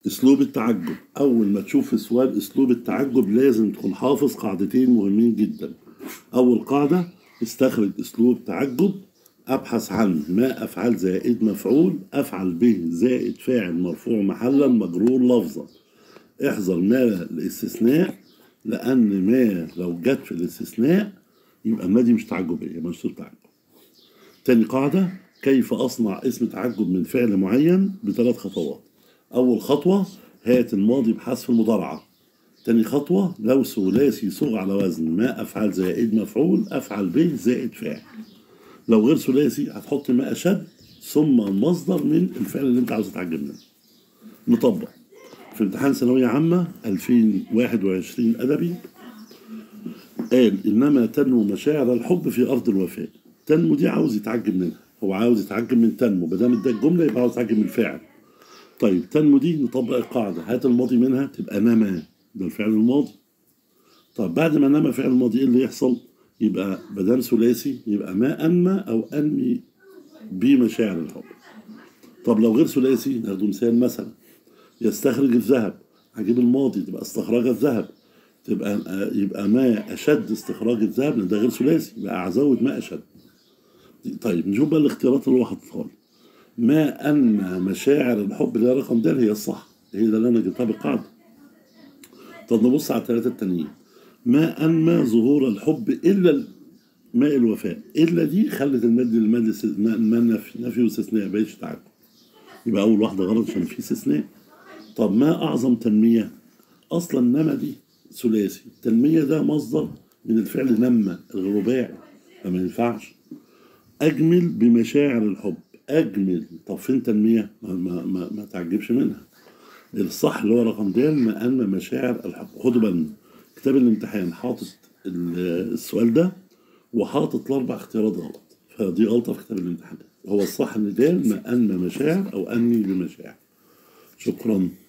اسلوب التعجب اول ما تشوف السؤال اسلوب التعجب لازم تكون حافظ قاعدتين مهمين جدا اول قاعده استخرج اسلوب تعجب ابحث عن ما افعل زائد مفعول افعل به زائد فاعل مرفوع محلا مجرور لفظا احذر ما الاستثناء لان ما لو جت في الاستثناء يبقى ما دي مش تعجبيه مش اسلوب تعجب تاني قاعده كيف اصنع اسم تعجب من فعل معين بثلاث خطوات أول خطوة هات الماضي بحذف المضارعة تاني خطوة لو ثلاثي صوغ على وزن ما أفعل زائد مفعول أفعل به زائد فاعل لو غير ثلاثي هتحط ما أشد ثم المصدر من الفعل اللي أنت عاوز تتعجب منه نطبق في امتحان ثانوية عامة 2021 أدبي قال إنما تنمو مشاعر الحب في أرض الوفاء تنمو دي عاوز يتعجب منها هو عاوز يتعجب من تنمو ما دام اداك جملة يبقى عاوز يتعجب من الفعل طيب تنمو دي نطبق القاعدة هات الماضي منها تبقى نما ده الفعل الماضي طب بعد ما نما فعل الماضي ايه اللي يحصل يبقى بدل ثلاثي يبقى ما أنمى أو أنمي بمشاعر الحب طب لو غير ثلاثي ناخده مثال مثلا يستخرج الذهب هجيب الماضي تبقى استخراج الذهب تبقى يبقى ما أشد استخراج الذهب لأن ده غير ثلاثي يبقى أزود ما أشد طيب نشوف بقى الاختيارات اللي هو حاططها لي ما أن مشاعر الحب اللي هي رقم د هي الصح هي ده اللي أنا جبتها بالقاعدة طب نبص على الثلاثة التانيين ما أنمى ظهور الحب إلا ماء الوفاء إلا دي خلت المد المد نفي نفي واستثناء بقتش تعجب يبقى أول واحدة غلط عشان في استثناء طب ما أعظم تنمية أصلا نما دي ثلاثي التنمية ده مصدر من الفعل نمى الرباعي فما ينفعش أجمل بمشاعر الحب أجمل طب فين تنمية ما, ما, ما, ما تعجبش منها الصح اللي هو رقم د ما أن مشاعر الحب خدوا بالنا كتاب الامتحان حاطط السؤال ده وحاطط الأربع اختيارات غلط فدي غلطة في كتاب الامتحان هو الصح إن د ما أن مشاعر أو أني بمشاعر شكرا